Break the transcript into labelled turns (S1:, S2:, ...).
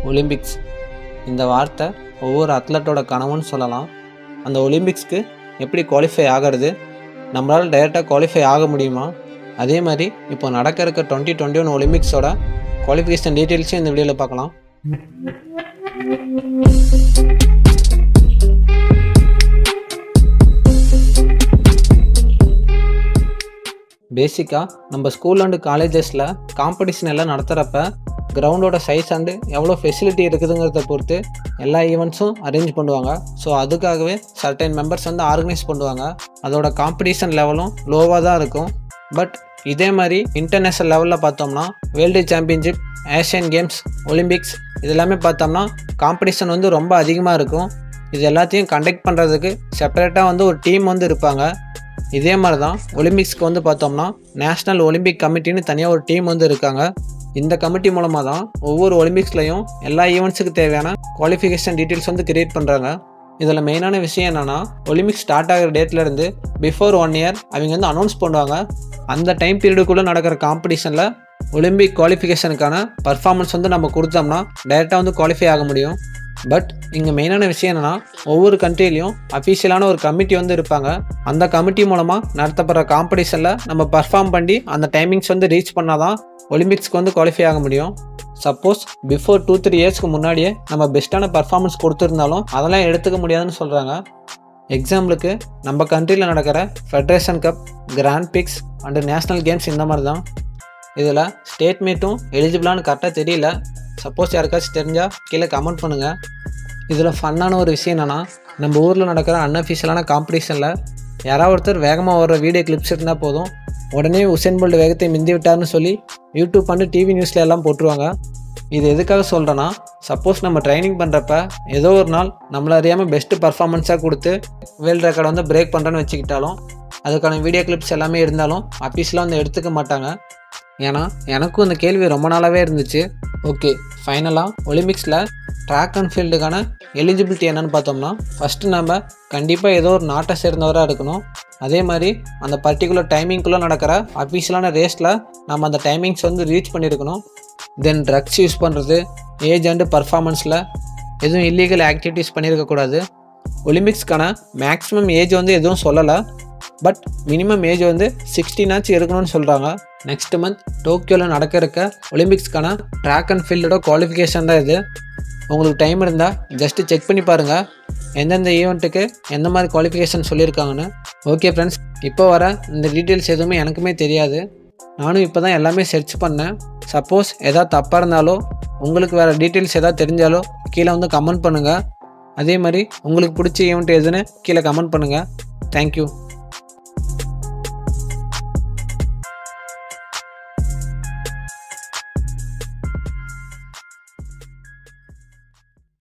S1: Olympics இந்த வார்த்தை ஒவ்வொரு அத்லட்டோட கனவுன்னு சொல்லலாம் அந்த ஒலிம்பிக்ஸ்க்கு எப்படி குவாலிஃபை ஆகிறது நம்மளால் டைரெக்டாக குவாலிஃபை ஆக முடியுமா அதே மாதிரி இப்போ நடக்க இருக்க டுவெண்ட்டி டுவெண்ட்டி ஒன் ஒலிம்பிக்ஸோட குவாலிஃபிகேஷன் டீட்டெயில்ஸும் இந்த வீடியோவில் பார்க்கலாம் பேசிக்காக நம்ம ஸ்கூல் அண்டு காலேஜஸில் காம்படிஷன் எல்லாம் நடத்துகிறப்ப கிரவுண்டோட சைஸ் அண்டு எவ்வளோ ஃபெசிலிட்டி இருக்குதுங்கிறத பொறுத்து எல்லா ஈவெண்ட்ஸும் அரேஞ்ச் பண்ணுவாங்க ஸோ அதுக்காகவே சர்டைன் மெம்பர்ஸ் வந்து ஆர்கனைஸ் பண்ணுவாங்க அதோட காம்படிஷன் லெவலும் லோவாக தான் இருக்கும் பட் இதே மாதிரி இன்டர்நேஷ்னல் லெவலில் பார்த்தோம்னா world championship Asian Games Olympics இது எல்லாமே பார்த்தோம்னா காம்படிஷன் வந்து ரொம்ப அதிகமாக இருக்கும் இது எல்லாத்தையும் கண்டக்ட் பண்ணுறதுக்கு செப்பரேட்டாக வந்து ஒரு டீம் வந்து இருப்பாங்க இதே மாதிரி தான் ஒலிம்பிக்ஸ்க்கு வந்து பார்த்தோம்னா நேஷ்னல் ஒலிம்பிக் கமிட்டின்னு தனியாக ஒரு டீம் வந்து இருக்காங்க இந்த கமிட்டி மூலமாக தான் ஒவ்வொரு ஒலிம்பிக்ஸ்லையும் எல்லா ஈவெண்ட்ஸுக்கு தேவையான குவாலிஃபிகேஷன் டீட்டெயில்ஸ் வந்து கிரியேட் பண்ணுறாங்க இதில் மெயினான விஷயம் என்னென்னா ஒலிம்பிக்ஸ் ஸ்டார்ட் ஆகிற டேட்லேருந்து பிஃபோர் ஒன் இயர் அவங்க வந்து அனௌன்ஸ் பண்ணுவாங்க அந்த டைம் பீரியடுக்குள்ளே நடக்கிற காம்படிஷனில் ஒலிம்பிக் குவாலிஃபிகேஷனுக்கான பர்ஃபார்மன்ஸ் வந்து நம்ம கொடுத்தோம்னா டைரெக்டாக வந்து குவாலிஃபை ஆக முடியும் பட் இங்கே மெயினான விஷயம் என்னென்னா ஒவ்வொரு கண்ட்ரிலையும் அஃபீஷியலான ஒரு கமிட்டி வந்து இருப்பாங்க அந்த கமிட்டி மூலமாக நடத்தப்படுற காம்படிஷனில் நம்ம பர்ஃபார்ம் பண்ணி அந்த டைமிங்ஸ் வந்து ரீச் பண்ணால் தான் ஒலிம்பிக்ஸ்க்கு வந்து குவாலிஃபை ஆக முடியும் சப்போஸ் பிஃபோர் டூ த்ரீ இயர்ஸ்க்கு முன்னாடியே நம்ம பெஸ்ட்டான பர்ஃபார்மன்ஸ் கொடுத்துருந்தாலும் அதெல்லாம் எடுத்துக்க முடியாதுன்னு சொல்கிறாங்க எக்ஸாம்பிளுக்கு நம்ம கண்ட்ரியில் நடக்கிற federation cup grand prix and national games இந்த மாதிரி தான் இதில் ஸ்டேட் மீட்டும் எலிஜிபிளானு கரெக்டாக தெரியல சப்போஸ் யாருக்காச்சும் தெரிஞ்சால் கீழே கமெண்ட் பண்ணுங்கள் இதில் ஃபன்னான ஒரு விஷயம் என்னென்னா நம்ம ஊரில் நடக்கிற அன்அஃபிஷியலான காம்படிஷனில் யாராவது ஒருத்தர் வேகமாக வர்ற வீடியோ கிளிப்ஸ் இருந்தால் போதும் உடனே உசேன் போல்ட் வேகத்தை மிந்தி விட்டார்னு சொல்லி யூடியூப் பண்ணி டிவி நியூஸில் எல்லாம் போட்டுருவாங்க இது எதுக்காக சொல்கிறேன்னா சப்போஸ் நம்ம ட்ரைனிங் பண்ணுறப்ப ஏதோ ஒரு நாள் நம்மளை அறியாமல் பெஸ்ட்டு பர்ஃபார்மன்ஸாக கொடுத்து வேர்ல்டு ரெக்கார்டை வந்து பிரேக் பண்ணுறேன்னு வச்சுக்கிட்டாலும் அதுக்கான வீடியோ கிளிப்ஸ் எல்லாமே இருந்தாலும் அஃபீஸில் வந்து எடுத்துக்க மாட்டாங்க ஏன்னா எனக்கும் இந்த கேள்வி ரொம்ப நாளாகவே இருந்துச்சு ஓகே ஃபைனலாக ஒலிம்பிக்ஸில் ட்ராக் அண்ட் ஃபீல்டுக்கான எலிஜிபிலிட்டி என்னன்னு பார்த்தோம்னா ஃபஸ்ட்டு நம்ம கண்டிப்பாக ஏதோ ஒரு நாட்டை சேர்ந்தவராக இருக்கணும் அதே மாதிரி அந்த பர்டிகுலர் டைமிங்குள்ளே நடக்கிற அஃபீஷியலான ரேஸில் நம்ம அந்த டைமிங்ஸ் வந்து ரீச் பண்ணியிருக்கணும் தென் ட்ரக்ஸ் யூஸ் பண்ணுறது ஏஜ் அண்டு பர்ஃபார்மன்ஸில் எதுவும் இல்லீகல் ஆக்டிவிட்டீஸ் பண்ணியிருக்கக்கூடாது ஒலிம்பிக்ஸ்க்கான மேக்ஸிமம் ஏஜ் வந்து எதுவும் சொல்லலை பட் மினிமம் ஏஜ் வந்து சிக்ஸ்டீனாச்சும் இருக்கணும்னு சொல்கிறாங்க நெக்ஸ்ட் மந்த் டோக்கியோவில் நடக்க இருக்க ஒலிம்பிக்ஸ்க்கான ட்ராக் அண்ட் ஃபீல்டோட குவாலிஃபிகேஷன் தான் இது உங்களுக்கு டைம் இருந்தால் ஜஸ்ட்டு செக் பண்ணி பாருங்கள் எந்தெந்த ஈவெண்ட்டுக்கு எந்த மாதிரி குவாலிஃபிகேஷன் சொல்லியிருக்காங்கன்னு ஓகே ஃப்ரெண்ட்ஸ் இப்போ வர இந்த டீட்டெயில்ஸ் எதுவுமே எனக்குமே தெரியாது நானும் இப்போ தான் எல்லாமே சர்ச் பண்ணேன் சப்போஸ் எதாவது தப்பாக இருந்தாலோ உங்களுக்கு வேறு டீட்டெயில்ஸ் எதாவது தெரிஞ்சாலோ கீழே வந்து கமெண்ட் பண்ணுங்கள் அதே மாதிரி உங்களுக்கு பிடிச்ச ஈவெண்ட் எதுன்னு கீழே கமெண்ட் பண்ணுங்கள் தேங்க்யூ